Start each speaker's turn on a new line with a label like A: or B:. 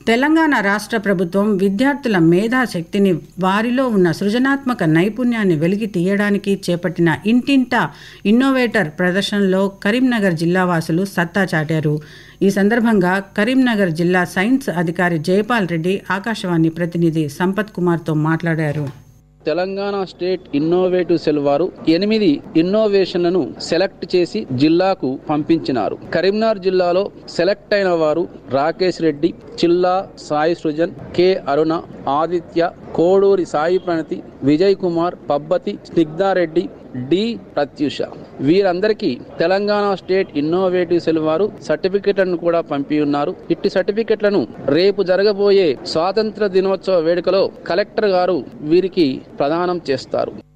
A: తెలంగాణ రాష్ట్ర ప్రభుత్వం విద్యార్థుల మేధాశక్తిని వారిలో ఉన్న సృజనాత్మక నైపుణ్యాన్ని వెలికి తీయడానికి చేపట్టిన ఇంటింటా ఇన్నోవేటర్ ప్రదర్శనలో కరీంనగర్ జిల్లా వాసులు సత్తా చాటారు ఈ సందర్భంగా కరీంనగర్ జిల్లా సైన్స్ అధికారి జయపాల్ రెడ్డి ఆకాశవాణి ప్రతినిధి సంపత్ కుమార్తో మాట్లాడారు
B: తెలంగాణ స్టేట్ ఇన్నోవేటివ్ సెల్ వారు ఎనిమిది ఇన్నోవేషన్లను సెలెక్ట్ చేసి జిల్లాకు పంపించినారు కరీంనగర్ జిల్లాలో సెలెక్ట్ అయిన వారు రాకేష్ రెడ్డి చిల్లా సాయి సృజన్ కె అరుణ ఆదిత్య కోడూరి సాయి ప్రణతి విజయ్ కుమార్ పబ్బతి స్నిగ్ధారెడ్డి డి ప్రత్యూష వీరందరికీ తెలంగాణ స్టేట్ ఇన్నోవేటివ్ సెల్ వారు సర్టిఫికెట్లను కూడా పంపి ఉన్నారు ఇట్టి సర్టిఫికెట్లను రేపు జరగబోయే స్వాతంత్ర దినోత్సవ వేడుకలో కలెక్టర్ గారు వీరికి ప్రదానం చేస్తారు